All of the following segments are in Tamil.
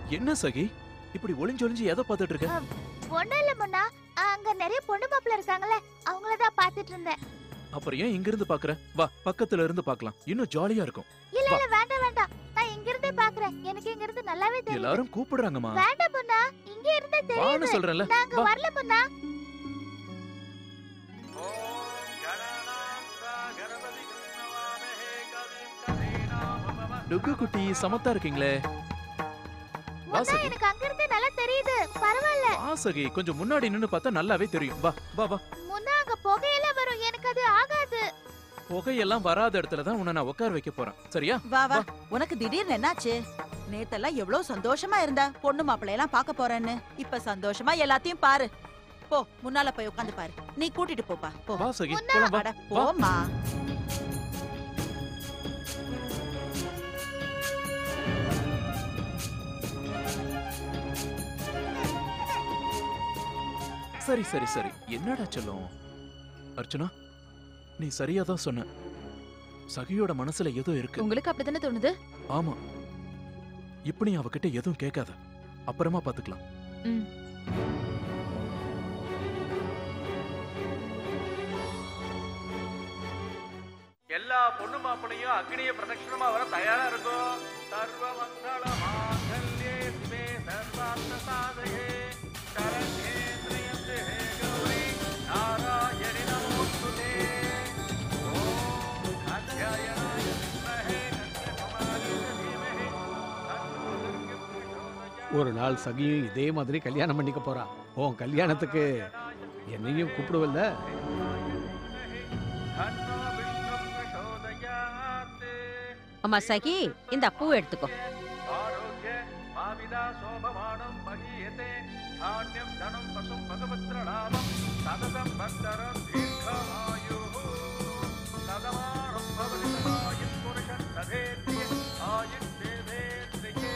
என்ன சகி இப்படி ஒளிஞ்சு ஒளிஞ்சு எதை பார்த்துட்டு இருக்க ஒண்ணும் இல்ல முன்னா அங்க நிறைய பொண்ணு மாப்பிள்ள இருக்காங்கல்ல அவங்கள தான் பாத்துட்டு இருந்தேன் அப்புறம் ஏன் இங்க இருந்து பாக்குற வா பக்கத்துல இருந்து பார்க்கலாம் இன்னும் ஜாலியா இருக்கும் இல்ல வா. இல்ல வேண்டாம் வேண்டாம் நான் இங்க இருந்தே பாக்குறேன் எனக்கு இங்க இருந்து நல்லாவே தெரியும் எல்லாரும் கூப்பிடுறாங்கம்மா வேண்டாம் முன்னா இங்க இருந்தே வான்னு தெரியுது சொல்றேன்ல நாங்க வா. வரல முன்னா டுக்கு குட்டி சமத்தா இருக்கீங்களே வா முன்னா சகி எனக்கு அங்க இருந்தே நல்லா தெரியுது பரவாயில்ல வா சகி கொஞ்சம் முன்னாடி நின்னு பார்த்தா நல்லாவே தெரியும் வா வா வா முன்னா அங்க புகையெல்லாம் வரும் எனக்கு அது ஆகாது புகையெல்லாம் வராத இடத்துல தான் உன்னை நான் உட்கார வைக்க போறேன் சரியா வா வா உனக்கு திடீர்னு என்னாச்சு நேத்தெல்லாம் எவ்வளவு சந்தோஷமா இருந்த பொண்ணு மாப்பிள்ளை எல்லாம் பார்க்க போறேன்னு இப்ப சந்தோஷமா எல்லாத்தையும் பாரு போ முன்னால போய் உட்காந்து பாரு நீ கூட்டிட்டு போப்பா போ வா சகி முன்னா. போலாம் வா அட, போம்மா சரி சரி சரி என்னடா செல்லம் அர்ச்சனா நீ சரியா தான் சொன்ன சகியோட மனசுல ஏதோ இருக்கு உங்களுக்கு அப்படித்தானே தோணுது ஆமா இப்ப நீ அவகிட்ட எதுவும் கேட்காத அப்புறமா பாத்துக்கலாம் ம். எல்லா பொண்ணு மாப்பிளையும் அக்னிய பிரதட்சணமா வர தயாரா இருக்கும் சர்வ மங்கள மாங்கல்யே சிவே சர்வார்த்த சாதகே சரண்யேந்திரியந்தே கௌரி நாராயணி நமோஸ்துதே ஓம் அத்யாயனாய வித்மஹே கன்யகுமாரி தீமஹி தன்னோ துர்கம் பிரச்சோதயாத். ஒரு நாள் சகியும் இதே மாதிரி கல்யாணம் பண்ணிக்க போறா உன் கல்யாணத்துக்கு என்னையும் கூப்பிடுவல்ல தன்னோ விஷ்ணு பிரச்சோதயாத். அம்மா சகி இந்த பூ எடுத்துக்கோ ஆரோக்கிய மாவிதா சோபமானம் மகீயதே தானியம் தனம் பசும் பகவத்ர லாபம் சததம் பக்தரம் தீர்க்கமாயுः சதமானம் பவதி சதாயுத் புருஷன் ததேத்ய ஆயுத் தேவேத்ரியே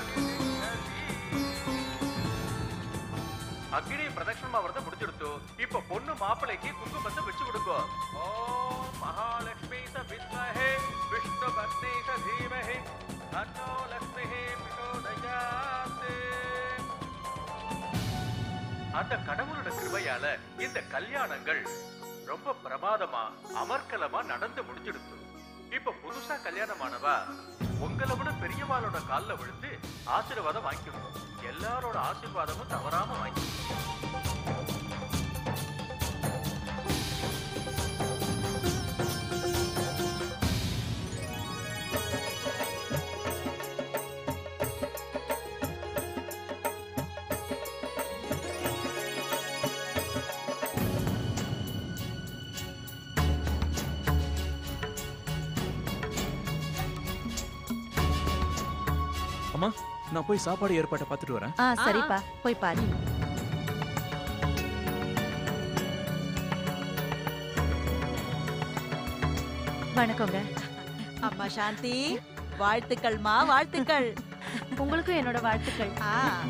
அக்னி பிரதட்சணமா வரத முடிஞ்சிடுத்து இப்ப பொண்ணு மாப்பிளைக்கு குங்குமத்தை வச்சு கொடுக்கோ ஓம் மகாலட்சுமி ச வித்மஹே விஷ்ணு பத்னி ச தீமஹி தன்னோ லக்ஷ்மி பிரச்சோதயாத் அந்த கடவுளோட கிருபையால இந்த கல்யாணங்கள் ரொம்ப பிரமாதமா அமர்க்கலமா நடந்து முடிஞ்சிடுத்து இப்ப புதுசா கல்யாணமானவா உங்களை விட பெரியவாளோட கால்ல விழுந்து ஆசீர்வாதம் வாங்கிக்கணும் எல்லாரோட ஆசீர்வாதமும் தவறாம வாங்கி அம்மா நான் போய் சாப்பாடு ஏற்பாட்டை பார்த்துட்டு வரேன் ஆ சரிப்பா போய் பாரு வணக்கங்க அம்மா சாந்தி வாழ்த்துக்கள்மா வாழ்த்துக்கள் உங்களுக்கும் என்னோட வாழ்த்துக்கள் ஆ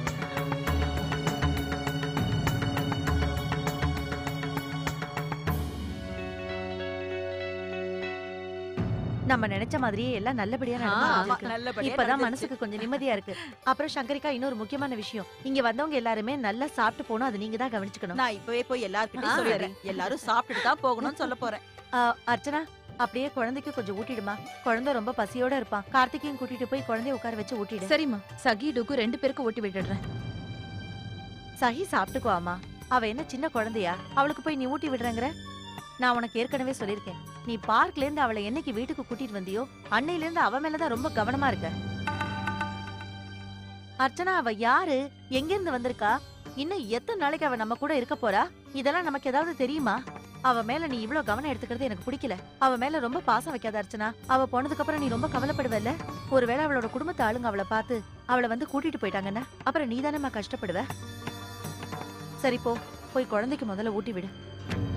நம்ம நினைச்ச மாதிரியே எல்லாம் நல்லபடியா ஆ, நடந்து ஆமா, முடிஞ்சிருக்கு. நல்லபடியா இப்பதான் நடந்துருச்சு. மனசுக்கு கொஞ்சம் நிம்மதியா இருக்கு அப்புறம் சங்கரிக்கா இன்னொரு முக்கியமான விஷயம் இங்க வந்தவங்க எல்லாருமே நல்லா சாப்பிட்டு போகணும் அது நீங்க தான் கவனிச்சுக்கணும் நான் இப்பவே போய் எல்லார்கிட்டயும் ஆ, சொல்லிடுறேன் எல்லாரும் சாப்பிட்டுட்டு தான் போகணும்னு சொல்ல போறேன் ஆ, அர்ச்சனா அப்படியே குழந்தைக்கு கொஞ்சம் ஊட்டிடுமா குழந்தை ரொம்ப பசியோட இருப்பான் கார்த்திகையும் கூட்டிட்டு போய் குழந்தைய உட்கார வச்சு ஊட்டிடு சரிம்மா சகி டுக்கு ரெண்டு பேருக்கு ஓட்டி விட்டுடுறேன் சஹி சாப்பிட்டுக்குவாமா அவ என்ன சின்ன குழந்தையா அவளுக்கு போய் நீ ஊட்டி விடுறேங்கிற நான் உனக்கு ஏற்கனவே சொல்லியிருக்கேன் நீ பார்க்ல இருந்து அவளை என்னைக்கு வீட்டுக்கு கூட்டிட்டு வந்தியோ அன்னையில இருந்து அவ மேலதான் ரொம்ப கவனமா இருக்க அர்ச்சனா அவ யாரு எங்க இருந்து வந்திருக்கா இன்னும் எத்தனை நாளைக்கு அவ நம்ம கூட இருக்க போறா இதெல்லாம் நமக்கு ஏதாவது தெரியுமா அவ மேல நீ இவ்ளோ கவனம் எடுத்துக்கிறது எனக்கு பிடிக்கல அவ மேல ரொம்ப பாசம் வைக்காத அர்ச்சனா அவ போனதுக்கு அப்புறம் நீ ரொம்ப கவலைப்படுவல்ல ஒருவேளை அவளோட குடும்பத்து ஆளுங்க அவளை பார்த்து அவளை வந்து கூட்டிட்டு போயிட்டாங்கன்னா அப்புறம் நீ கஷ்டப்படுவ சரி போ போய் குழந்தைக்கு முதல்ல ஊட்டி விடு